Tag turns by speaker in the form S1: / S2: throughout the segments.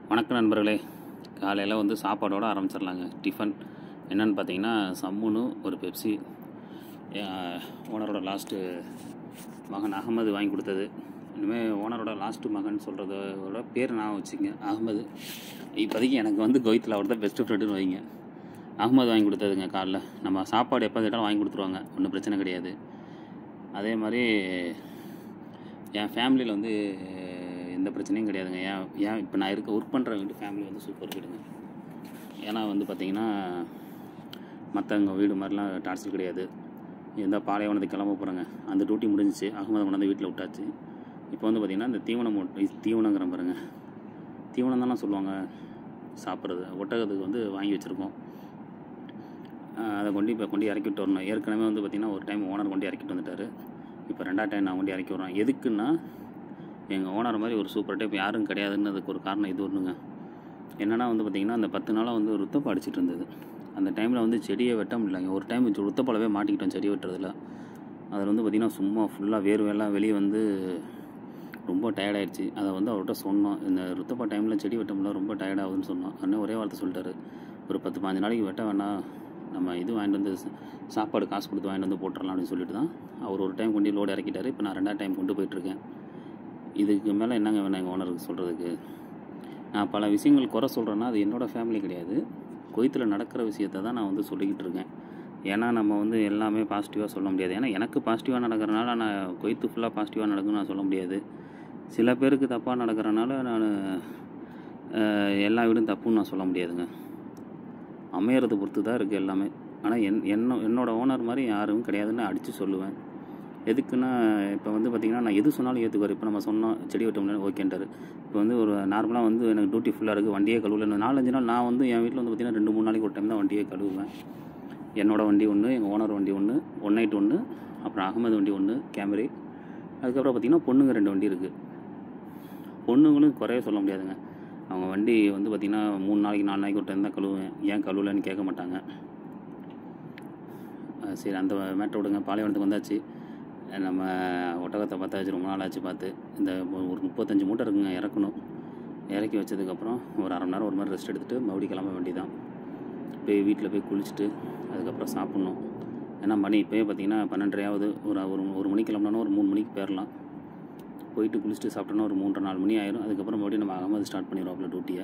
S1: வணக்கம் நண்பர்களே காலையில் வந்து சாப்பாடோட ஆரம்பிச்சிடலாங்க டிஃபன் என்னன்னு பார்த்தீங்கன்னா சம்முன்னு ஒரு பெப்சி என் ஓனரோட லாஸ்ட்டு மகன் அகமது வாங்கி கொடுத்தது இனிமேல் ஓனரோட லாஸ்ட்டு மகன் சொல்கிறதோட பேர் நான் வச்சுங்க அகமது இப்போதைக்கு எனக்கு வந்து கோயத்தில் அவர் தான் பெஸ்ட்டு ஃப்ரெண்டுன்னு வைங்க அகமது வாங்கி கொடுத்ததுங்க காலைல நம்ம சாப்பாடு எப்போ கேட்டாலும் வாங்கி கொடுத்துருவாங்க ஒன்றும் பிரச்சனை கிடையாது அதே மாதிரி என் ஃபேமிலியில் வந்து எந்த பிரச்சனையும் கிடையாதுங்க ஏன் ஏன் இப்போ நான் இருக்க ஒர்க் பண்ணுற வீட்டு ஃபேமிலி வந்து சூப்பர் வீடுங்க ஏன்னா வந்து பார்த்திங்கன்னா மற்றவங்க வீடு மாதிரிலாம் டார்ச்சல் கிடையாது எந்த பாலைவனத்துக்கு கிளம்ப போகிறாங்க அந்த டியூட்டி முடிஞ்சிச்சு அகமது கொண்டாந்து வீட்டில் விட்டாச்சு இப்போ வந்து பார்த்திங்கன்னா இந்த தீவனம் மூட்டை தீவனங்கிற பாருங்க தீவனம் தானே சொல்லுவாங்க சாப்பிட்றது ஒட்டகத்துக்கு வந்து வாங்கி வச்சுருக்கோம் அதை கொண்டு இப்போ கொண்டு இறக்கி விட்டு வரணும் ஏற்கனவே வந்து பார்த்திங்கன்னா ஒரு டைம் ஓனர் கொண்டு இறக்கிட்டு வந்துட்டார் இப்போ ரெண்டாவது டைம் நான் கொண்டு இறக்கி விட்றேன் எதுக்குன்னா எங்கள் ஓனர் மாதிரி ஒரு சூப்பர் டைப் யாரும் கிடையாதுன்னு அதுக்கு ஒரு காரணம் இது ஒன்றுங்க என்னென்னா வந்து பார்த்திங்கன்னா அந்த பத்து நாளாக வந்து ருத்தப்பா அடிச்சிட்டு இருந்தது அந்த டைமில் வந்து செடியை வெட்ட முடியலங்க ஒரு டைம் ருத்தப்பாலவே மாட்டிக்கிட்டோம் செடி வெட்டுறதுல அதில் வந்து பார்த்திங்கன்னா சும்மா ஃபுல்லாக வேர்வையெல்லாம் வெளியே வந்து ரொம்ப டயர்டாயிடுச்சு அதை வந்து அவர்கிட்ட சொன்னோம் இந்த ருத்தப்பா டைமில் செடி வெட்ட முடியல ரொம்ப டயர்டாகுதுன்னு சொன்னோம் அண்ணன் ஒரே வார்த்தை சொல்லிட்டாரு ஒரு பத்து பாஞ்சு நாளைக்கு வெட்ட வேணாம் நம்ம இது வாங்கிட்டு வந்து ச- சாப்பாடு காசு கொடுத்து வாங்கிட்டு வந்து போட்டுடலாம் அப்படின்னு சொல்லிட்டு தான் அவர் ஒரு டைம் கொண்டு லோடு இறக்கிட்டாரு இப்போ நான் ரெண்டாவது டைம் கொண்டு போயிட்டுருக்கேன் இதுக்கு மேலே என்னங்க வேணும் எங்கள் ஓனருக்கு சொல்கிறதுக்கு நான் பல விஷயங்கள் குறை சொல்கிறேன்னா அது என்னோடய ஃபேமிலி கிடையாது கொய்த்தில் நடக்கிற விஷயத்தை தான் நான் வந்து சொல்லிக்கிட்டு இருக்கேன் ஏன்னா நம்ம வந்து எல்லாமே பாசிட்டிவாக சொல்ல முடியாது ஏன்னா எனக்கு பாசிட்டிவாக நடக்கிறனால நான் கொய்த்து ஃபுல்லாக பாசிட்டிவாக நடக்கும்னு நான் சொல்ல முடியாது சில பேருக்கு தப்பாக நடக்கிறனால நான் அஹ், எல்லா வீடும் தப்புன்னு நான் சொல்ல முடியாதுங்க அமையறதை பொறுத்து தான் இருக்குது எல்லாமே ஆனால் என் என்ன என்னோட ஓனர் மாதிரி யாரும் கிடையாதுன்னு அடித்து சொல்லுவேன் எதுக்குன்னா இப்போ வந்து பார்த்திங்கன்னா நான் எது சொன்னாலும் ஏற்றுக்குவார் இப்போ நம்ம சொன்னோம் செடி வெட்ட முடியாது ஓகேன்றாரு இப்போ வந்து ஒரு நார்மலாக வந்து எனக்கு டியூட்டி ஃபுல்லாக இருக்குது வண்டியே கழுவல நாலஞ்சு நாள் நான் வந்து என் வீட்டில் வந்து பார்த்திங்கன்னா ரெண்டு மூணு நாளைக்கு ஒரு டைம் தான் வண்டியே கழுவுவேன் என்னோட வண்டி ஒன்று எங்கள் ஓனர் வண்டி ஒன்று ஒன் நைட் ஒன்று அப்புறம் அகமது வண்டி ஒன்று கேமரி அதுக்கப்புறம் பார்த்திங்கன்னா பொண்ணுங்க ரெண்டு வண்டி இருக்குது பொண்ணுங்களும் குறைய சொல்ல முடியாதுங்க அவங்க வண்டி வந்து பார்த்திங்கன்னா மூணு நாளைக்கு நாலு நாளைக்கு ஒரு டைம் தான் கழுவுவேன் ஏன் கழுவலன்னு கேட்க மாட்டாங்க அஹ் சரி அந்த மேட்டை விடுங்க பாலைவனத்துக்கு வந்தாச்சு அஹ் நம்ம ஒட்டகத்தை பார்த்தாச்சு ரொம்ப நாள் ஆச்சு பார்த்து இந்த ஒரு ஒரு முப்பத்தஞ்சு மூட்டை இருக்குங்க இறக்கணும் இறக்கி வச்சதுக்கப்புறம் ஒரு அரை மணி நேரம் ஒரு மாதிரி ரெஸ்ட் எடுத்துகிட்டு மறுபடியும் கிளம்ப வேண்டியதான் போய் வீட்டில் போய் குளிச்சுட்டு அதுக்கப்புறம் சாப்பிட்ணும் ஏன்னா மணி இப்போயே பார்த்தீங்கன்னா பன்னெண்டரையாவது ஒரு ஒரு ஒரு மணிக்கு கிளம்புனோன்னா ஒரு மூணு மணிக்கு போயிடலாம் போயிட்டு குளிச்சுட்டு சாப்பிட்டோன்னா ஒரு மூன்றரை நாலு மணி ஆயிரும் அதுக்கப்புறம் மறுபடியும் நம்ம அகமது ஸ்டார்ட் பண்ணிடுவோம்ல டியூட்டியை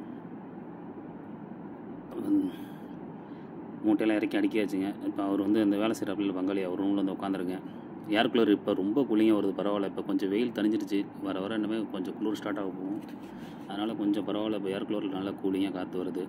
S1: மூட்டையெல்லாம் இறக்கி அடிக்காச்சுங்க இப்போ அவர் வந்து இந்த வேலை செய்கிற அப்படியில் பங்காளி அவர் ரூமில் வந்து உட்காந்துருக்கேன் ஏர் கூலர் இப்போ ரொம்ப கூலிங்காக வருது பரவாயில்ல இப்போ கொஞ்சம் வெயில் தணிஞ்சிருச்சு வர வர இன்னுமே கொஞ்சம் குளிர் ஸ்டார்ட் ஆக போகும் அதனால் கொஞ்சம் பரவாயில்ல இப்போ ஏர் கூலரில் நல்லா கூலிங்காக காற்று வருது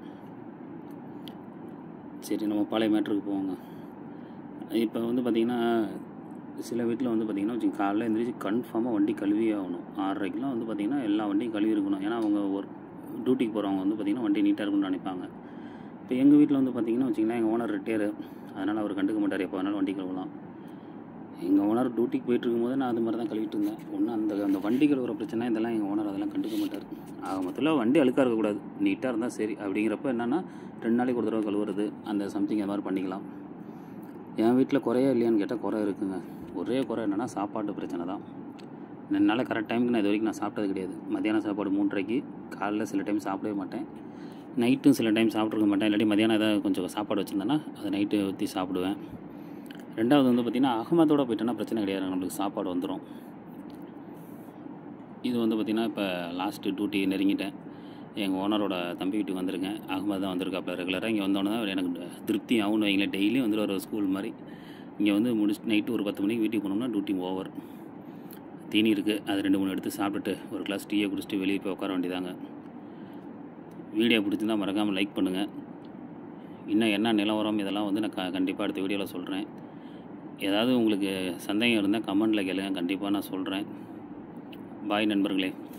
S1: சரி நம்ம பழைய மேட்ருக்கு போவோங்க இப்போ வந்து பார்த்திங்கன்னா சில வீட்டில் வந்து பார்த்திங்கன்னா வச்சுங்க காலைல எழுந்திரிச்சு கன்ஃபார்மாக வண்டி கழுவியே ஆகணும் ஆறரைக்கெலாம் வந்து பார்த்திங்கன்னா எல்லா வண்டியும் கழுவி இருக்கணும் ஏன்னா அவங்க ஒரு டியூட்டிக்கு போகிறவங்க வந்து பார்த்திங்கன்னா வண்டி நீட்டாக இருக்கும்னு நினைப்பாங்க இப்போ எங்கள் வீட்டில் வந்து பார்த்திங்கன்னா வச்சிங்கன்னா எங்கள் ஓனர் ரிட்டையரு அதனால் அவர் கண்டுக்க மாட்டார் எப்போ வேணாலும் வண்டி கழுவலாம் எங்கள் ஓனர் டியூட்டிக்கு போயிட்டு இருக்கும்போது நான் அது மாதிரி தான் கழுவிட்டு இருந்தேன் ஒன்றும் அந்த அந்த வண்டி கழுவுற பிரச்சனை இதெல்லாம் எங்கள் ஓனர் அதெல்லாம் கண்டுக்க மாட்டார் ஆக மொத்தத்தில் வண்டி அழுக்காக இருக்கக்கூடாது நீட்டாக இருந்தால் சரி அப்படிங்கிறப்ப என்னென்னா ரெண்டு நாளைக்கு ஒரு தடவை கழுவுறது அந்த சம்திங் அது மாதிரி பண்ணிக்கலாம் என் வீட்டில் குறையா இல்லையான்னு கேட்டால் குறை இருக்குங்க ஒரே குறை என்னென்னா சாப்பாட்டு பிரச்சனை தான் என்னால் கரெக்ட் டைமுக்கு நான் இது வரைக்கும் நான் சாப்பிட்டது கிடையாது மத்தியானம் சாப்பாடு மூன்றரைக்கு காலைல சில டைம் சாப்பிடவே மாட்டேன் நைட்டும் சில டைம் சாப்பிட்ருக்க மாட்டேன் இல்லாட்டி மதியானம் ஏதாவது கொஞ்சம் சாப்பாடு வச்சுருந்தேன்னா அதை நைட்டு ஊற்றி சாப்பிடுவேன் ரெண்டாவது வந்து பார்த்திங்கன்னா அகமதோட போயிட்டோன்னா பிரச்சனை கிடையாது நம்மளுக்கு சாப்பாடு வந்துடும் இது வந்து பார்த்திங்கன்னா இப்போ லாஸ்ட்டு டியூட்டி நெருங்கிட்டேன் எங்கள் ஓனரோட தம்பி வீட்டுக்கு வந்திருக்கேன் அகமது தான் வந்திருக்காப்புல ரெகுலராக இங்கே வந்தோடனே தான் எனக்கு திருப்தி ஆகும்னு வைங்களேன் டெய்லியும் வந்து ஒரு ஸ்கூல் மாதிரி இங்கே வந்து முடிச்சு நைட்டு ஒரு பத்து மணிக்கு வீட்டுக்கு போனோம்னா டியூட்டி ஓவர் தீனி இருக்குது அது ரெண்டு மூணு எடுத்து சாப்பிட்டுட்டு ஒரு கிளாஸ் டீயை குடிச்சிட்டு வெளியே போய் உட்கார வேண்டியதாங்க வீடியோ பிடிச்சிருந்தா மறக்காமல் லைக் பண்ணுங்கள் இன்னும் என்ன நிலவரம் இதெல்லாம் வந்து நான் க கண்டிப்பாக அடுத்த வீடியோவில் சொல்கிறேன் ஏதாவது உங்களுக்கு சந்தேகம் இருந்தால் கமெண்டில் கேளுங்க கண்டிப்பாக நான் சொல்கிறேன் பாய் நண்பர்களே